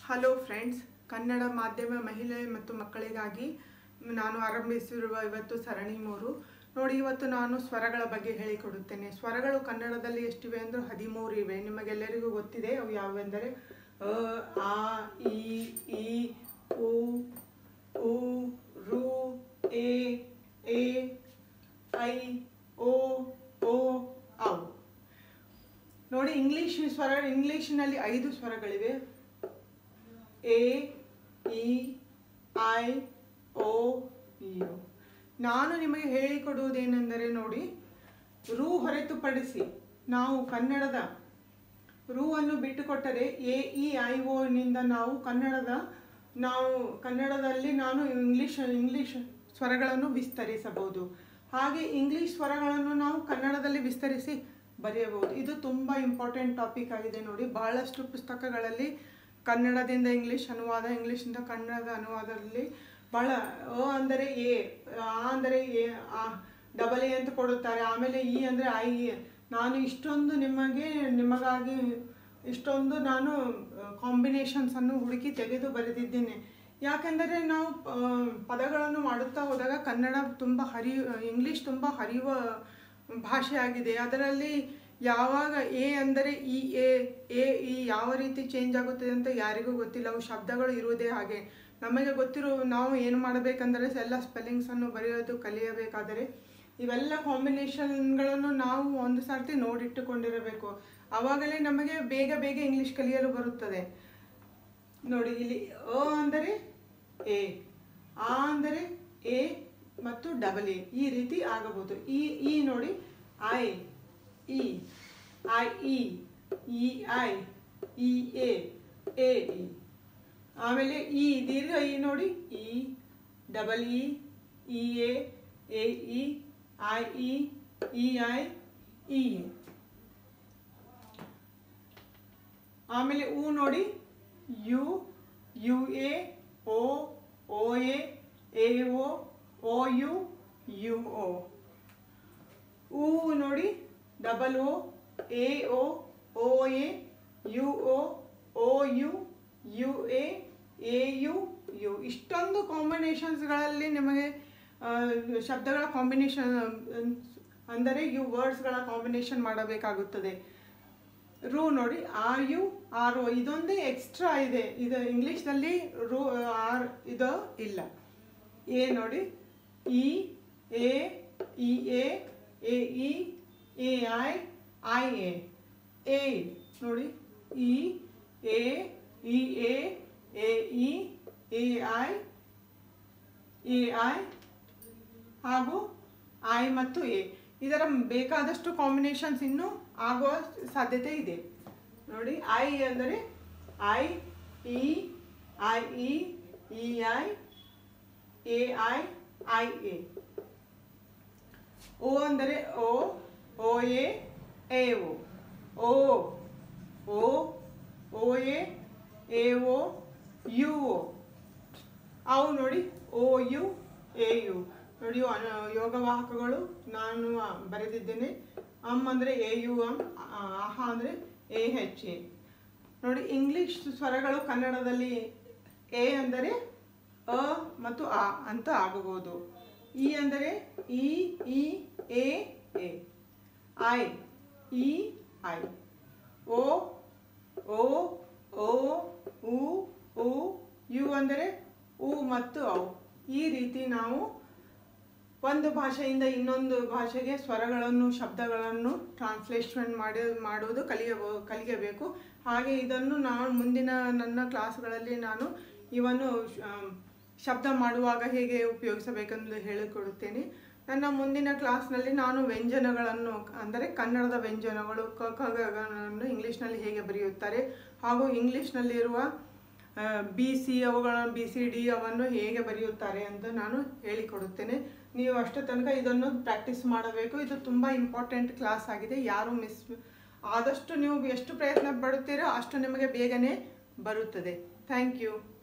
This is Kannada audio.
ಹಲೋ ಫ್ರೆಂಡ್ಸ್ ಕನ್ನಡ ಮಾಧ್ಯಮ ಮಹಿಳೆ ಮತ್ತು ಮಕ್ಕಳಿಗಾಗಿ ನಾನು ಆರಂಭಿಸಿರುವ ಇವತ್ತು ಸರಣಿ ಮೂರು ನೋಡಿ ಇವತ್ತು ನಾನು ಸ್ವರಗಳ ಬಗ್ಗೆ ಹೇಳಿಕೊಡುತ್ತೇನೆ ಸ್ವರಗಳು ಕನ್ನಡದಲ್ಲಿ ಎಷ್ಟಿವೆ ಅಂದರೆ ಹದಿಮೂರು ಇವೆ ನಿಮಗೆಲ್ಲರಿಗೂ ಗೊತ್ತಿದೆ ಅವು ಯಾವುವೆಂದರೆ ಅ ಆ ಇ ಈ ಉ ಉ ರು A A I O O ಅವು ನೋಡಿ ಇಂಗ್ಲಿಷ್ ಸ್ವರ ಇಂಗ್ಲಿಷ್ನಲ್ಲಿ ಐದು ಸ್ವರಗಳಿವೆ A E I O U ನಾನು ನಿಮಗೆ ಹೇಳಿಕೊಡುವುದೇನೆಂದರೆ ನೋಡಿ ರು ಹೊರತುಪಡಿಸಿ ನಾವು ಕನ್ನಡದ ರು ಅನ್ನು ಬಿಟ್ಟುಕೊಟ್ಟರೆ ಎ ಇ ಐ ನಿಂದ ನಾವು ಕನ್ನಡದ ನಾವು ಕನ್ನಡದಲ್ಲಿ ನಾನು ಇಂಗ್ಲಿಷ್ ಇಂಗ್ಲಿಷ್ ಸ್ವರಗಳನ್ನು ವಿಸ್ತರಿಸಬಹುದು ಹಾಗೆ ಇಂಗ್ಲಿಷ್ ಸ್ವರಗಳನ್ನು ನಾವು ಕನ್ನಡದಲ್ಲಿ ವಿಸ್ತರಿಸಿ ಬರೆಯಬಹುದು ಇದು ತುಂಬ ಇಂಪಾರ್ಟೆಂಟ್ ಟಾಪಿಕ್ ಆಗಿದೆ ನೋಡಿ ಬಹಳಷ್ಟು ಪುಸ್ತಕಗಳಲ್ಲಿ ಕನ್ನಡದಿಂದ ಇಂಗ್ಲಿಷ್ ಅನುವಾದ ಇಂಗ್ಲಿಷಿಂದ ಕನ್ನಡದ ಅನುವಾದದಲ್ಲಿ ಬಹಳ ಅ ಅಂದರೆ ಎ ಆ ಅಂದರೆ ಎ ಡಬಲ್ ಎ ಅಂತ ಕೊಡುತ್ತಾರೆ ಆಮೇಲೆ ಇ ಅಂದರೆ ಐ ನಾನು ಇಷ್ಟೊಂದು ನಿಮಗೆ ನಿಮಗಾಗಿ ಇಷ್ಟೊಂದು ನಾನು ಕಾಂಬಿನೇಷನ್ಸನ್ನು ಹುಡುಕಿ ತೆಗೆದು ಬರೆದಿದ್ದೇನೆ ಯಾಕೆಂದರೆ ನಾವು ಆ, ಪದಗಳನ್ನು ಮಾಡುತ್ತಾ ಹೋದಾಗ ಕನ್ನಡ ತುಂಬ ಹರಿ ಇಂಗ್ಲೀಷ್ ತುಂಬ ಹರಿಯುವ ಭಾಷೆ ಆಗಿದೆ ಅದರಲ್ಲಿ ಯಾವಾಗ ಎ ಅಂದರೆ ಈ ಎ ಎ ಈ ಯಾವ ರೀತಿ ಚೇಂಜ್ ಆಗುತ್ತದೆ ಅಂತ ಯಾರಿಗೂ ಗೊತ್ತಿಲ್ಲ ಅವು ಶಬ್ದಗಳು ಇರುವುದೇ ಹಾಗೆ ನಮಗೆ ಗೊತ್ತಿರೋ ನಾವು ಏನು ಮಾಡಬೇಕಂದರೆ ಎಲ್ಲ ಸ್ಪೆಲ್ಲಿಂಗ್ಸನ್ನು ಬರೆಯೋದು ಕಲಿಯಬೇಕಾದರೆ ಇವೆಲ್ಲ ಕಾಂಬಿನೇಷನ್ಗಳನ್ನು ನಾವು ಒಂದು ಸರ್ತಿ ನೋಡಿಟ್ಟುಕೊಂಡಿರಬೇಕು ಆವಾಗಲೇ ನಮಗೆ ಬೇಗ ಬೇಗ ಇಂಗ್ಲೀಷ್ ಕಲಿಯಲು ಬರುತ್ತದೆ ನೋಡಿ ಇಲ್ಲಿ ಅ ಅಂದರೆ ಎ ಆ ಅಂದರೆ ಎ ಮತ್ತು ಡಬಲ್ ಎ ಈ ರೀತಿ ಆಗಬಹುದು ಈ ಈ ನೋಡಿ I E I E E I E A A E ಆಮೇಲೆ ಈ ದೀರ್ಘ ಇ ನೋಡಿ E double E E A A E I E E I E A ಆಮೇಲೆ ಉ ನೋಡಿ U U A O O A A O O U U O ಉ ನೋಡಿ double O A O O A U O O U U A A U U ಇಷ್ಟೊಂದು ಕಾಂಬಿನೇಷನ್ಸ್ಗಳಲ್ಲಿ ನಿಮಗೆ ಆ, ಶಬ್ದಗಳ ಕಾಂಬಿನೇಷನ್ ಅಂದರೆ ಯು ವರ್ಡ್ಸ್ಗಳ ಕಾಂಬಿನೇಷನ್ ಮಾಡಬೇಕಾಗುತ್ತದೆ ರು ನೋಡಿ ಆರ್ ಯು ಆರ್ ಒ ಇದೊಂದೇ ಎಕ್ಸ್ಟ್ರಾ ಇದೆ ಇದು ಇಂಗ್ಲೀಷ್ನಲ್ಲಿ ರು ಆರ್ ಇದು ಇಲ್ಲ ಎ ನೋಡಿ E A E A A E A I I A A ನೋಡಿ E A E A A E A I A I ಹಾಗೂ ಐ ಮತ್ತು ಎ ಇದರ ಬೇಕಾದಷ್ಟು ಕಾಂಬಿನೇಷನ್ಸ್ ಇನ್ನೂ ಆಗುವ ಸಾಧ್ಯತೆ ಇದೆ ನೋಡಿ ಐ ಅಂದರೆ I E I E E I A I I A O ಅಂದರೆ O O A A O O O O A A O U O ಅವು ನೋಡಿ ಓ ಯು ಎ ಯು ನೋಡಿ ಅನ- ಯೋಗವಾಹಕಗಳು ನಾನು ಬರೆದಿದ್ದೇನೆ ಅಮ್ ಅಂದರೆ ಎ ಯು ಅಮ್ ಆಹ ಅಂದರೆ ಎ ಹೆಚ್ ಎ ನೋಡಿ ಇಂಗ್ಲಿಷ್ ಸ್ವರಗಳು ಕನ್ನಡದಲ್ಲಿ ಎ ಅಂದರೆ ಅ ಮತ್ತು ಆ ಅಂತ ಆಗಬಹುದು ಇ ಅಂದರೆ E E A A I E I O O O ಉ ಉ ಯು ಅಂದರೆ ಉ ಮತ್ತು ಅವು ಈ ರೀತಿ ನಾವು ಒಂದು ಭಾಷೆಯಿಂದ ಇನ್ನೊಂದು ಭಾಷೆಗೆ ಸ್ವರಗಳನ್ನು ಶಬ್ದಗಳನ್ನು ಟ್ರಾನ್ಸ್ಲೇಷನ್ ಮಾಡಿ ಮಾಡುವುದು ಕಲಿಯಬೋ ಕಲಿಯಬೇಕು ಹಾಗೆ ಇದನ್ನು ನಾನು ಮುಂದಿನ ನನ್ನ ಕ್ಲಾಸ್ಗಳಲ್ಲಿ ನಾನು ಇವನ್ನು ಆಮ್, ಶಬ್ದ ಮಾಡುವಾಗ ಹೇಗೆ ಉಪಯೋಗಿಸಬೇಕೆಂದು ಹೇಳಿಕೊಡುತ್ತೇನೆ ನನ್ನ ಮುಂದಿನ ಕ್ಲಾಸ್ನಲ್ಲಿ ನಾನು ವ್ಯಂಜನಗಳನ್ನು ಅಂದರೆ ಕನ್ನಡದ ವ್ಯಂಜನಗಳು ಕ ಕ ಗ ಗಳನ್ನು ಇಂಗ್ಲೀಷ್ನಲ್ಲಿ ಹೇಗೆ ಬರೆಯುತ್ತಾರೆ ಹಾಗೂ ಇಂಗ್ಲೀಷ್ನಲ್ಲಿರುವ ಬಿ ಸಿ ಅವುಗಳನ್ನು ಬಿ ಸಿ ಡಿ ಅವನ್ನು ಹೇಗೆ ಬರೆಯುತ್ತಾರೆ ಅಂತ ನಾನು ಹೇಳಿಕೊಡುತ್ತೇನೆ ನೀವು ಅಷ್ಟು ತನಕ ಇದನ್ನು ಪ್ರಾಕ್ಟೀಸ್ ಮಾಡಬೇಕು ಇದು ತುಂಬ ಇಂಪಾರ್ಟೆಂಟ್ ಕ್ಲಾಸ್ ಆಗಿದೆ ಯಾರು ಮಿಸ್ ಆದಷ್ಟು ನೀವು ಎಷ್ಟು ಪ್ರಯತ್ನ ಪಡುತ್ತೀರೋ ಅಷ್ಟು ನಿಮಗೆ ಬೇಗನೆ ಬರುತ್ತದೆ ಥ್ಯಾಂಕ್ ಯು